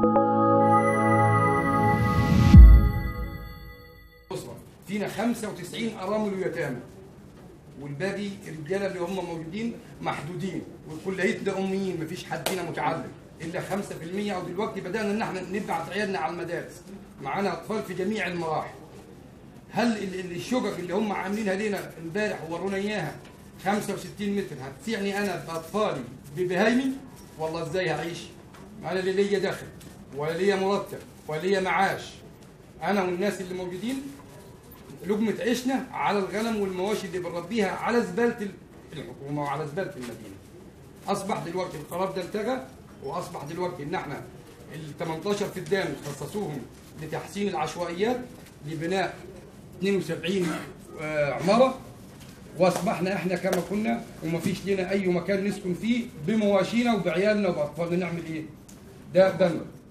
أسرة فينا 95 أرامل ويتامى والباقي الرجاله اللي هم موجودين محدودين وكليتنا اميين مفيش حد فينا متعلم الا 5% او دلوقتي بدانا ان احنا نبعت عيالنا على المدارس معانا اطفال في جميع المراحل هل ال- ال- الشقق اللي هم عاملينها لنا امبارح وورونا اياها 65 متر هتسعني انا باطفالي ببهايمي والله ازاي هعيش؟ انا لا ليا دخل ولا ليا مرتب ولا ليا معاش انا والناس اللي موجودين لقمة عيشنا على الغنم والمواشي اللي بنربيها على زبالة ال- الحكومة وعلى زبالة المدينة. أصبح دلوقتي القرار ده التغى وأصبح دلوقتي إن إحنا ال 18 فدان خصصوهم لتحسين العشوائيات لبناء 72 آه، عمارة واصبحنا احنا كما كنا ومفيش لنا اي مكان نسكن فيه بمواشينا وبعيالنا وباطفالنا نعمل ايه؟ ده بنى